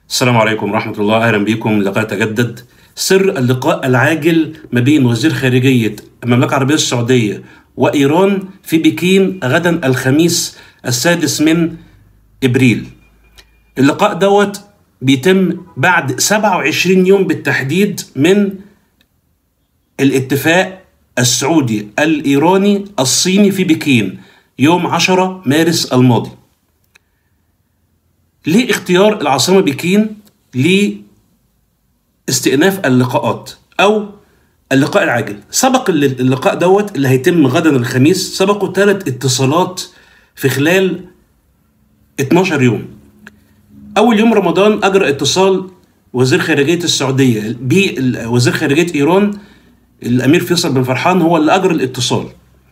السلام عليكم ورحمة الله أهلا بكم لقاء تجدد سر اللقاء العاجل ما بين وزير خارجية المملكة العربية السعودية وإيران في بكين غدا الخميس السادس من إبريل اللقاء دوت بيتم بعد 27 يوم بالتحديد من الاتفاق السعودي الإيراني الصيني في بكين يوم 10 مارس الماضي ليه اختيار العاصمة بكين لاستئناف اللقاءات أو اللقاء العاجل سبق اللقاء دوت اللي هيتم غدا الخميس سبقوا ثلاث اتصالات في خلال 12 يوم أول يوم رمضان أجرى اتصال وزير خارجية السعودية بوزير خارجية إيران الأمير فيصل بن فرحان هو اللي أجرى الاتصال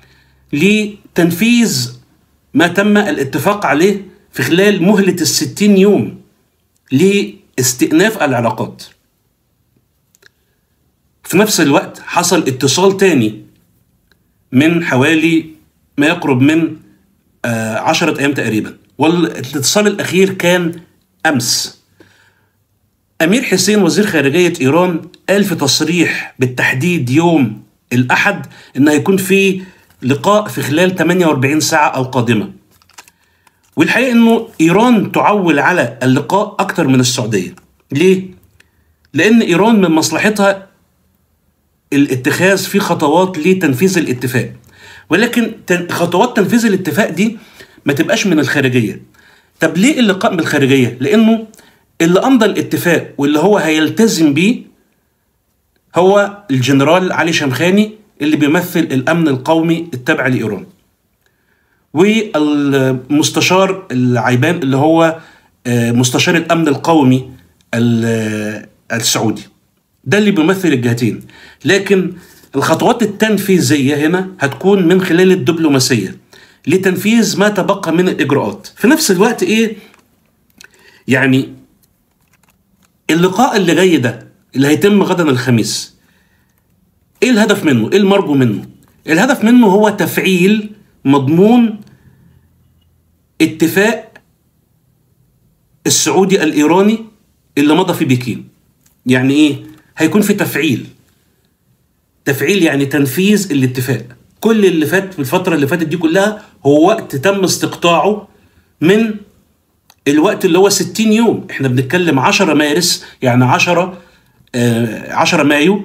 لتنفيذ ما تم الاتفاق عليه في خلال مهلة الستين يوم لاستئناف العلاقات في نفس الوقت حصل اتصال تاني من حوالي ما يقرب من آه عشرة أيام تقريبا والاتصال الأخير كان أمس أمير حسين وزير خارجية إيران قال في تصريح بالتحديد يوم الأحد إن هيكون في لقاء في خلال 48 ساعة القادمة والحقيقة إنه إيران تعول على اللقاء أكتر من السعودية ليه؟ لأن إيران من مصلحتها الاتخاذ في خطوات لتنفيذ الاتفاق ولكن خطوات تنفيذ الاتفاق دي ما تبقاش من الخارجية طب ليه اللقاء من الخارجية؟ لأنه اللي أمضى الاتفاق واللي هو هيلتزم بيه هو الجنرال علي شمخاني اللي بيمثل الأمن القومي التابع لإيران والمستشار العيبان اللي هو مستشار الأمن القومي السعودي ده اللي بيمثل الجهتين لكن الخطوات التنفيذية هنا هتكون من خلال الدبلوماسية لتنفيذ ما تبقى من الإجراءات في نفس الوقت إيه يعني اللقاء اللي جاي ده اللي هيتم غدا الخميس ايه الهدف منه ايه المرجو منه الهدف منه هو تفعيل مضمون اتفاق السعودي الايراني اللي مضى في بكين يعني ايه هيكون في تفعيل تفعيل يعني تنفيذ الاتفاق كل اللي فات في الفتره اللي فاتت دي كلها هو وقت تم استقطاعه من الوقت اللي هو 60 يوم احنا بنتكلم 10 مارس يعني 10 آه 10 مايو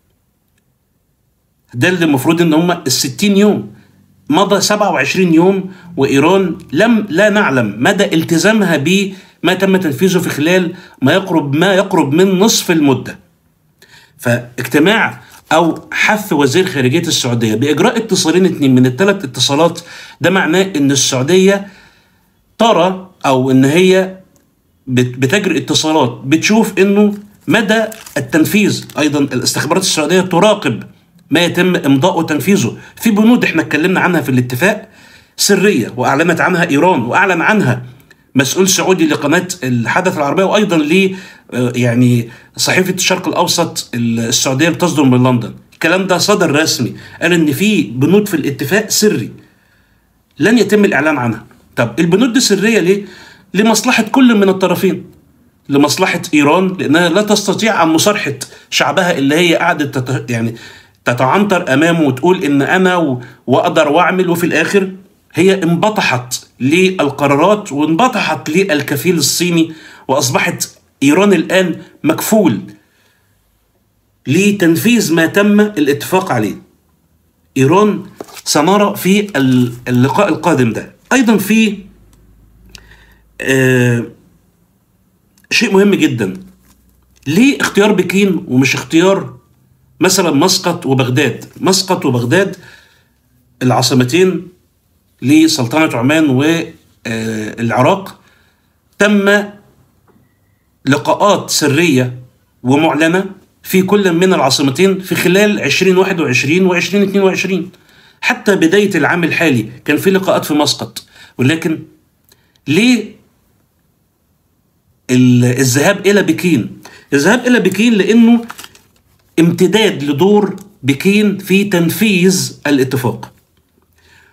ده اللي المفروض ان هم ال 60 يوم مضى 27 يوم وايران لم لا نعلم مدى التزامها بما تم تنفيذه في خلال ما يقرب ما يقرب من نصف المده. فاجتماع او حث وزير خارجيه السعوديه باجراء اتصالين اثنين من الثلاث اتصالات ده معناه ان السعوديه ترى او ان هي بتجري اتصالات بتشوف انه مدى التنفيذ ايضا الاستخبارات السعوديه تراقب ما يتم امضاء وتنفيذه في بنود احنا اتكلمنا عنها في الاتفاق سريه واعلنت عنها ايران واعلن عنها مسؤول سعودي لقناه الحدث العربيه وايضا ل يعني صحيفه الشرق الاوسط السعوديه اللي تصدر من لندن الكلام ده صدر رسمي قال ان في بنود في الاتفاق سري لن يتم الاعلان عنها طب البنود دي سريه ليه لمصلحه كل من الطرفين لمصلحه ايران لانها لا تستطيع عن مصارحه شعبها اللي هي قاعده تت... يعني تتعنطر امامه وتقول ان انا و... واقدر واعمل وفي الاخر هي انبطحت للقرارات وانبطحت للكفيل الصيني واصبحت ايران الان مكفول لتنفيذ ما تم الاتفاق عليه. ايران سنرى في اللقاء القادم ده ايضا في آه شيء مهم جدا ليه اختيار بكين ومش اختيار مثلا مسقط وبغداد مسقط وبغداد العاصمتين لسلطنة عمان والعراق تم لقاءات سرية ومعلنة في كل من العاصمتين في خلال 2021 و 2022 حتى بداية العام الحالي كان في لقاءات في مسقط ولكن ليه الذهاب إلى بكين الذهاب إلى بكين لأنه امتداد لدور بكين في تنفيذ الاتفاق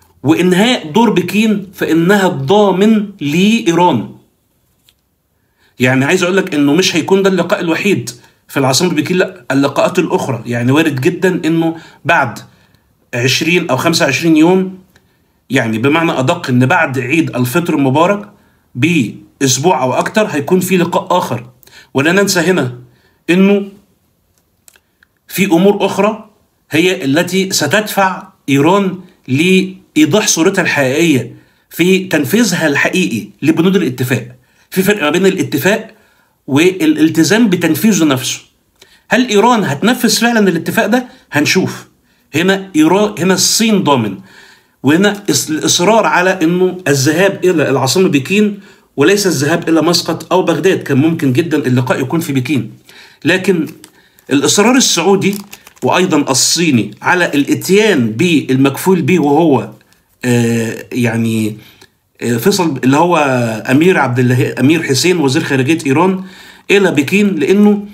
وإنهاء دور بكين فإنها الضامن لإيران يعني عايز اقول لك انه مش هيكون ده اللقاء الوحيد في العاصمه بكين لا اللقاءات الاخرى يعني وارد جدا انه بعد 20 او 25 يوم يعني بمعنى ادق ان بعد عيد الفطر المبارك باسبوع او اكتر هيكون في لقاء اخر ولا ننسى هنا انه في امور اخرى هي التي ستدفع ايران لايضاح صورتها الحقيقيه في تنفيذها الحقيقي لبنود الاتفاق في فرق ما بين الاتفاق والالتزام بتنفيذه نفسه هل ايران هتنفذ فعلا الاتفاق ده هنشوف هنا ايران هنا الصين ضامن وهنا إص- الاصرار على انه الذهاب الى العاصمه بكين وليس الذهاب الى مسقط او بغداد كان ممكن جدا اللقاء يكون في بكين لكن الاصرار السعودي وايضا الصيني على الاتيان بالمكفول به وهو آه، يعني آه، فيصل اللي هو امير عبد الله امير حسين وزير خارجيه ايران الى بكين لانه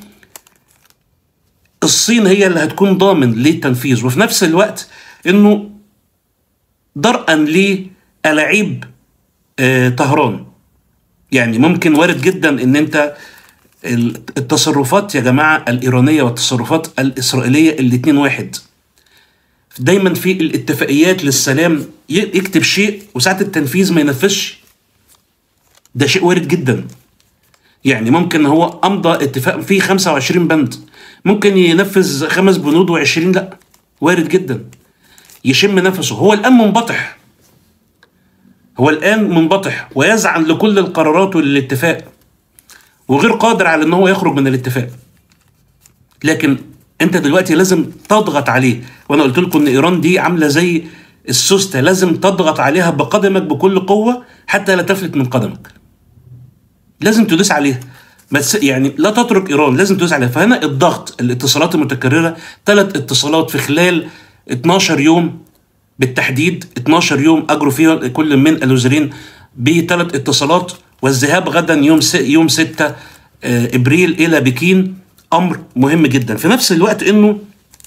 الصين هي اللي هتكون ضامن للتنفيذ وفي نفس الوقت انه درءا لألاعيب آه، طهران يعني ممكن وارد جدا ان انت ال- التصرفات يا جماعه الايرانيه والتصرفات الاسرائيليه الاتنين واحد دايما في الاتفاقيات للسلام ي- يكتب شيء وساعه التنفيذ ما ينفذش ده شيء وارد جدا يعني ممكن هو امضى اتفاق فيه 25 بند ممكن ينفذ خمس بنود و20 لا وارد جدا يشم نفسه هو الان منبطح هو الان منبطح ويزعم لكل القرارات والاتفاق وغير قادر على ان هو يخرج من الاتفاق لكن انت دلوقتي لازم تضغط عليه وانا قلت لكم ان ايران دي عامله زي السوسته لازم تضغط عليها بقدمك بكل قوه حتى لا تفلت من قدمك لازم تدوس عليها بس يعني لا تترك ايران لازم تدوس عليها فهنا الضغط الاتصالات المتكرره ثلاث اتصالات في خلال 12 يوم بالتحديد 12 يوم اجروا فيها كل من الوزيرين بثلاث اتصالات والذهاب غدا يوم س... يوم 6 آه، ابريل الى بكين امر مهم جدا في نفس الوقت انه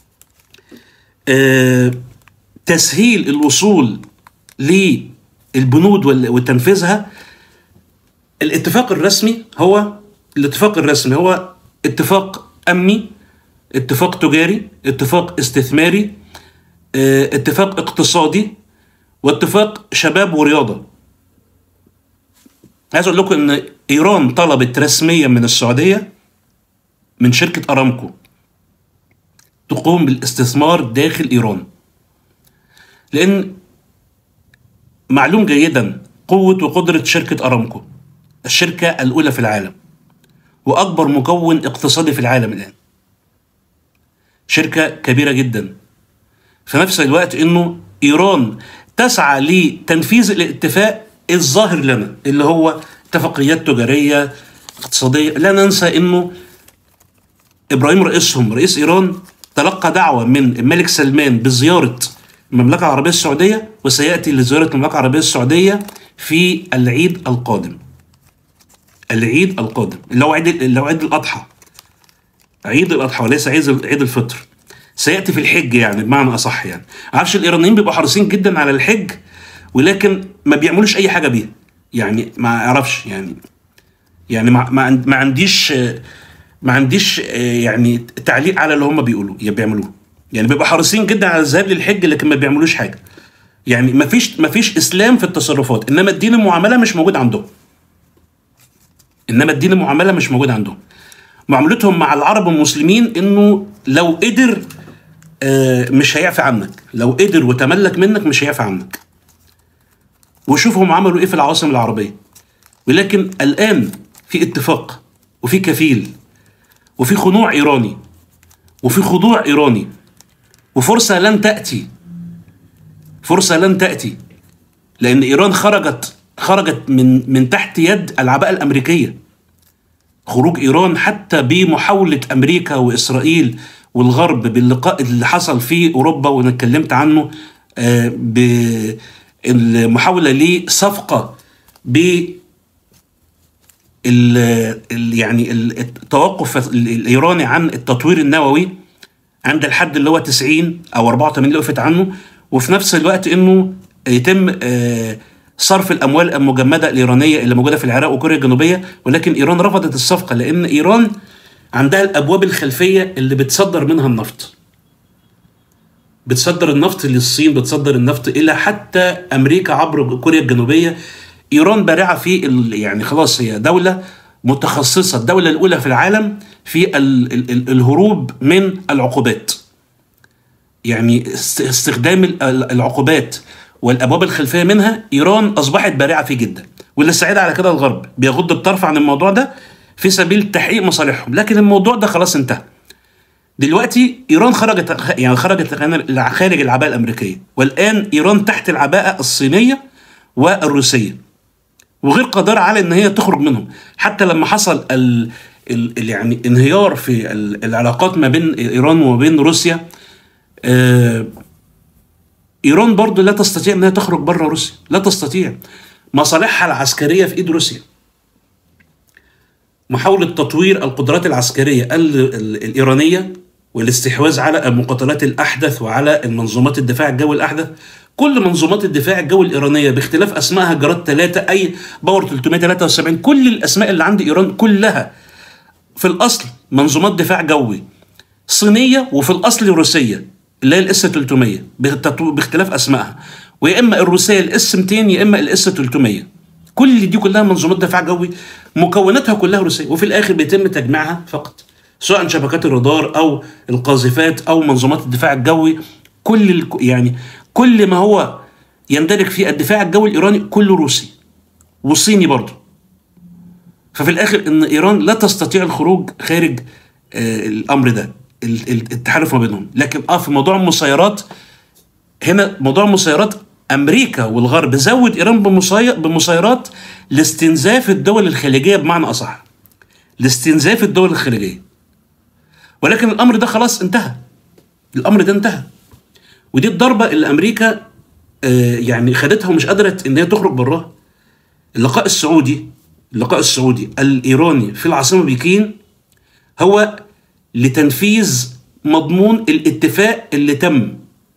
آه، تسهيل الوصول للبنود وال- وتنفيذها الاتفاق الرسمي هو الاتفاق الرسمي هو اتفاق امني اتفاق تجاري اتفاق استثماري اه، اتفاق اقتصادي واتفاق شباب ورياضه عايز اقول لكم ان ايران طلبت رسميا من السعوديه من شركه ارامكو تقوم بالاستثمار داخل ايران لان معلوم جيدا قوه وقدره شركه ارامكو الشركه الاولى في العالم واكبر مكون اقتصادي في العالم الان شركه كبيره جدا في نفس الوقت انه ايران تسعى لتنفيذ الاتفاق الظاهر لنا اللي هو اتفاقيات تجاريه اقتصاديه لا ننسى انه ابراهيم رئيسهم رئيس ايران تلقى دعوه من الملك سلمان بزياره المملكه العربيه السعوديه وسياتي لزياره المملكه العربيه السعوديه في العيد القادم العيد القادم اللي هو عيد اللي هو عيد الاضحى عيد الاضحى وليس عيد عيد الفطر سياتي في الحج يعني بمعنى اصح يعني عارفش الايرانيين بيبقوا حريصين جدا على الحج ولكن ما بيعملوش اي حاجه بيها يعني ما اعرفش يعني يعني ما ما, عند- ما عنديش ما عنديش يعني تعليق على اللي هم بيقولوا يا بيعملوه يعني بيبقوا حريصين جدا على الذهاب للحج لكن ما بيعملوش حاجه يعني ما فيش ما فيش اسلام في التصرفات انما الدين المعامله مش موجود عندهم انما الدين المعامله مش موجود عندهم معاملتهم مع العرب والمسلمين انه لو قدر آه، مش هيعفى عنك لو قدر وتملك منك مش هيعفى عنك وشوفهم عملوا ايه في العواصم العربيه ولكن الان في اتفاق وفي كفيل وفي خنوع ايراني وفي خضوع ايراني وفرصه لن تاتي فرصه لن تاتي لان ايران خرجت خرجت من من تحت يد العباءه الامريكيه خروج ايران حتى بمحاوله امريكا واسرائيل والغرب باللقاء اللي حصل في اوروبا وانا اتكلمت عنه آه، بالمحاوله لصفقه ب ال- ال- يعني ال- التوقف ال- الايراني عن التطوير النووي عند الحد اللي هو 90 او 84 اللي وقفت عنه وفي نفس الوقت انه يتم آه، صرف الاموال المجمده الايرانيه اللي موجوده في العراق وكوريا الجنوبيه ولكن ايران رفضت الصفقه لان ايران عندها الابواب الخلفيه اللي بتصدر منها النفط بتصدر النفط للصين بتصدر النفط الى حتى امريكا عبر كوريا الجنوبيه ايران بارعه في ال... يعني خلاص هي دوله متخصصه الدوله الاولى في العالم في ال... ال... الهروب من العقوبات يعني استخدام العقوبات والابواب الخلفيه منها ايران اصبحت بارعه فيه جدا واللي سعيد على كده الغرب بيغض الطرف عن الموضوع ده في سبيل تحقيق مصالحهم لكن الموضوع ده خلاص انتهى دلوقتي ايران خرجت يعني خرجت خارج العباءه الامريكيه والان ايران تحت العباءه الصينيه والروسيه وغير قادره على ان هي تخرج منهم حتى لما حصل ال ال يعني انهيار في العلاقات ما بين ايران وما بين روسيا آه ايران برضو لا تستطيع انها تخرج بره روسيا لا تستطيع مصالحها العسكريه في ايد روسيا محاولة تطوير القدرات العسكرية الإيرانية والاستحواذ على المقاتلات الأحدث وعلى المنظومات الدفاع الجوي الأحدث كل منظومات الدفاع الجوي الإيرانية باختلاف أسمائها جراد 3 أي باور 373 كل الأسماء اللي عند إيران كلها في الأصل منظومات دفاع جوي صينية وفي الأصل روسية اللي هي الاس 300 باختلاف أسمائها ويا إما الروسية الاس 200 يا إما الاس 300 كل دي كلها منظومات دفاع جوي مكوناتها كلها روسيه وفي الاخر بيتم تجميعها فقط سواء شبكات الرادار او القاذفات او منظومات الدفاع الجوي كل يعني كل ما هو يندرج في الدفاع الجوي الايراني كله روسي وصيني برضه ففي الاخر ان ايران لا تستطيع الخروج خارج آه الامر ده التحالف ما بينهم لكن اه في موضوع المسيرات هنا موضوع المسيرات امريكا والغرب زود ايران بمسيرات لاستنزاف الدول الخليجيه بمعنى اصح لاستنزاف الدول الخليجيه ولكن الامر ده خلاص انتهى الامر ده انتهى ودي الضربه اللي امريكا آه يعني خدتها ومش قادره ان هي تخرج براها اللقاء السعودي اللقاء السعودي الايراني في العاصمه بكين هو لتنفيذ مضمون الاتفاق اللي تم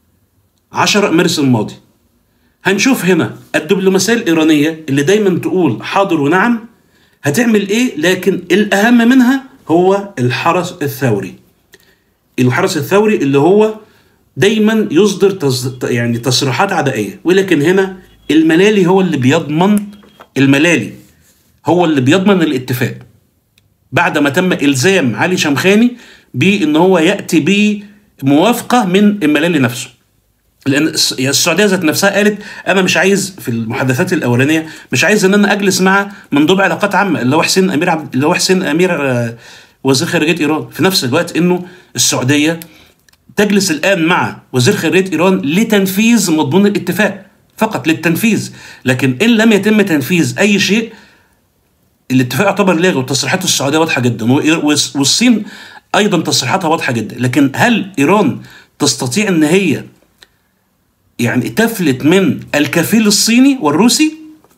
10 مارس الماضي هنشوف هنا الدبلوماسيه الايرانيه اللي دايما تقول حاضر ونعم هتعمل ايه لكن الاهم منها هو الحرس الثوري الحرس الثوري اللي هو دايما يصدر تص... يعني تصريحات عدائيه ولكن هنا الملالي هو اللي بيضمن الملالي هو اللي بيضمن الاتفاق بعد ما تم الزام علي شمخاني بان هو ياتي بموافقه من الملالي نفسه لان السعوديه ذات نفسها قالت انا مش عايز في المحادثات الاولانيه مش عايز ان انا اجلس مع مندوب علاقات عامه اللي هو حسين امير عبد اللي هو حسين امير وزير خارجيه ايران في نفس الوقت انه السعوديه تجلس الان مع وزير خارجيه ايران لتنفيذ مضمون الاتفاق فقط للتنفيذ لكن ان لم يتم تنفيذ اي شيء الاتفاق يعتبر لاغي وتصريحات السعوديه واضحه جدا والصين ايضا تصريحاتها واضحه جدا لكن هل ايران تستطيع ان هي يعني تفلت من الكفيل الصيني والروسي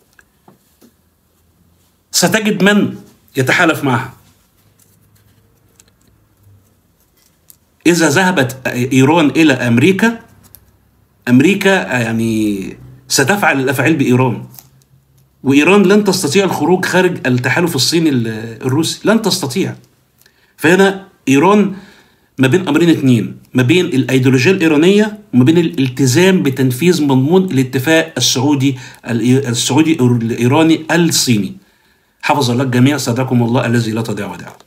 ستجد من يتحالف معها إذا ذهبت إيران إلى أمريكا أمريكا يعني ستفعل الأفعال بإيران وإيران لن تستطيع الخروج خارج التحالف الصيني الروسي لن تستطيع فهنا إيران ما بين امرين اتنين ما بين الايديولوجيه الايرانيه وما بين الالتزام بتنفيذ مضمون الاتفاق السعودي السعودي الايراني الصيني حفظ الله الجميع سعدكم الله الذي لا تضيع ودائعه